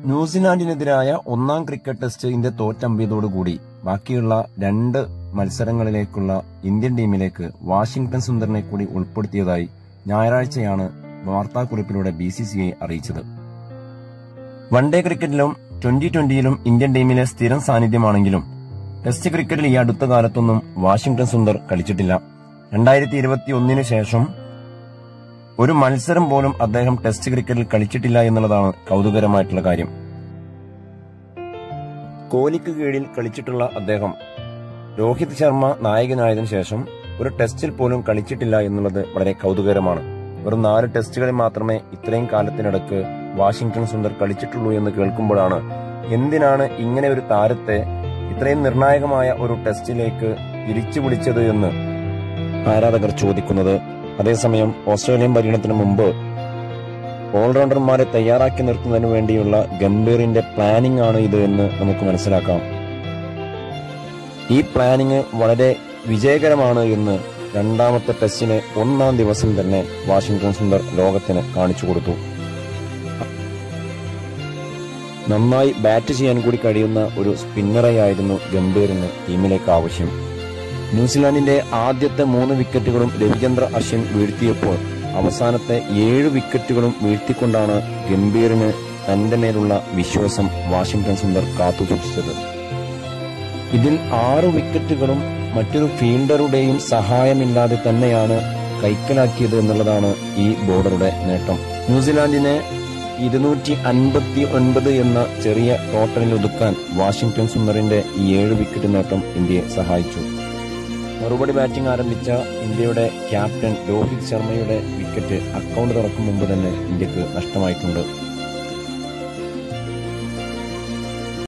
ന്യൂസിലാൻഡിനെതിരായ ഒന്നാം cricket test India തോറ്റമ്പിയതോടുകൂടി ബാക്കിയുള്ള രണ്ട് മത്സരങ്ങളിലേക്കുള്ള ഇന്ത്യൻ ടീമിലേക്ക് വാഷിംഗ്ടൺ സുന്ദറിനെ കൂടി ഉൾപ്പെടുത്തിയതായി ഞായറാഴ്ചയാണ് വാർത്താക്കുറിപ്പിലൂടെ ബി സി സി ഐ അറിയിച്ചത് വൺഡേ ക്രിക്കറ്റിലും ട്വന്റി ട്വന്റിയിലും ഇന്ത്യൻ ടീമിലെ സ്ഥിരം സാന്നിധ്യമാണെങ്കിലും ടെസ്റ്റ് ക്രിക്കറ്റിൽ ഈ അടുത്ത കാലത്തൊന്നും വാഷിംഗ്ടൺ സുന്ദർ കളിച്ചിട്ടില്ല രണ്ടായിരത്തി ഇരുപത്തി ഒന്നിനു ശേഷം ഒരു മത്സരം പോലും അദ്ദേഹം ടെസ്റ്റ് ക്രിക്കറ്റിൽ കളിച്ചിട്ടില്ല എന്നുള്ളതാണ് കൗതുകരമായിട്ടുള്ള കാര്യം കോഹ്ലിക്ക് കീഴിൽ കളിച്ചിട്ടുള്ള അദ്ദേഹം രോഹിത് ശർമ്മ നായകനായതിനു ശേഷം ഒരു ടെസ്റ്റിൽ പോലും കളിച്ചിട്ടില്ല എന്നുള്ളത് വളരെ കൗതുകരമാണ് വെറും നാല് ടെസ്റ്റുകളിൽ മാത്രമേ ഇത്രയും കാലത്തിനിടക്ക് വാഷിംഗ്ടൺ സുന്ദർ കളിച്ചിട്ടുള്ളൂ എന്ന് കേൾക്കുമ്പോഴാണ് എന്തിനാണ് ഇങ്ങനെ ഒരു താരത്തെ ഇത്രയും നിർണായകമായ ഒരു ടെസ്റ്റിലേക്ക് തിരിച്ചു വിളിച്ചത് എന്ന് ആരാധകർ ചോദിക്കുന്നത് അതേസമയം ഓസ്ട്രേലിയൻ പര്യടനത്തിന് മുമ്പ് ഓൾറൗണ്ടർമാരെ തയ്യാറാക്കി നിർത്തുന്നതിന് വേണ്ടിയുള്ള ഗംഭീറിന്റെ പ്ലാനിംഗ് ആണ് ഇത് എന്ന് നമുക്ക് മനസ്സിലാക്കാം ഈ പ്ലാനിംഗ് വളരെ വിജയകരമാണ് എന്ന് രണ്ടാമത്തെ ടെസ്റ്റിന് ഒന്നാം ദിവസം തന്നെ വാഷിംഗ്ടൺ സുന്ദർ ലോകത്തിന് കാണിച്ചു കൊടുത്തു നന്നായി ബാറ്റ് ചെയ്യാൻ കൂടി കഴിയുന്ന ഒരു സ്പിന്നറെയായിരുന്നു ഗംഭീറിന് ടീമിലേക്ക് ആവശ്യം ന്യൂസിലാൻഡിന്റെ ആദ്യത്തെ മൂന്ന് വിക്കറ്റുകളും രവിചന്ദ്ര അശ്വിൻ വീഴ്ത്തിയപ്പോൾ അവസാനത്തെ ഏഴ് വിക്കറ്റുകളും വീഴ്ത്തിക്കൊണ്ടാണ് ഗംഭീറിന് തന്റെ മേലുള്ള വിശ്വാസം വാഷിംഗ്ടൺ സുന്ദർ കാത്തുസൂക്ഷിച്ചത് ഇതിൽ ആറ് വിക്കറ്റുകളും മറ്റൊരു ഫീൽഡറുടെയും സഹായമില്ലാതെ തന്നെയാണ് കൈക്കലാക്കിയത് എന്നുള്ളതാണ് ഈ ബോർഡറുടെ നേട്ടം ന്യൂസിലാൻഡിനെ ഇരുന്നൂറ്റി അൻപത്തി ഒൻപത് എന്ന ചെറിയ ടോട്ടലിൽ ഒതുക്കാൻ വാഷിംഗ്ടൺ സുന്ദറിന്റെ ഈ ഏഴ് വിക്കറ്റ് നേട്ടം ഇന്ത്യയെ സഹായിച്ചു മറുപടി ബാറ്റിംഗ് ആരംഭിച്ച ഇന്ത്യയുടെ ക്യാപ്റ്റൻ രോഹിത് ശർമ്മയുടെ വിക്കറ്റ് അക്കൗണ്ട് തുറക്കും മുമ്പ് തന്നെ ഇന്ത്യക്ക് നഷ്ടമായിട്ടുണ്ട്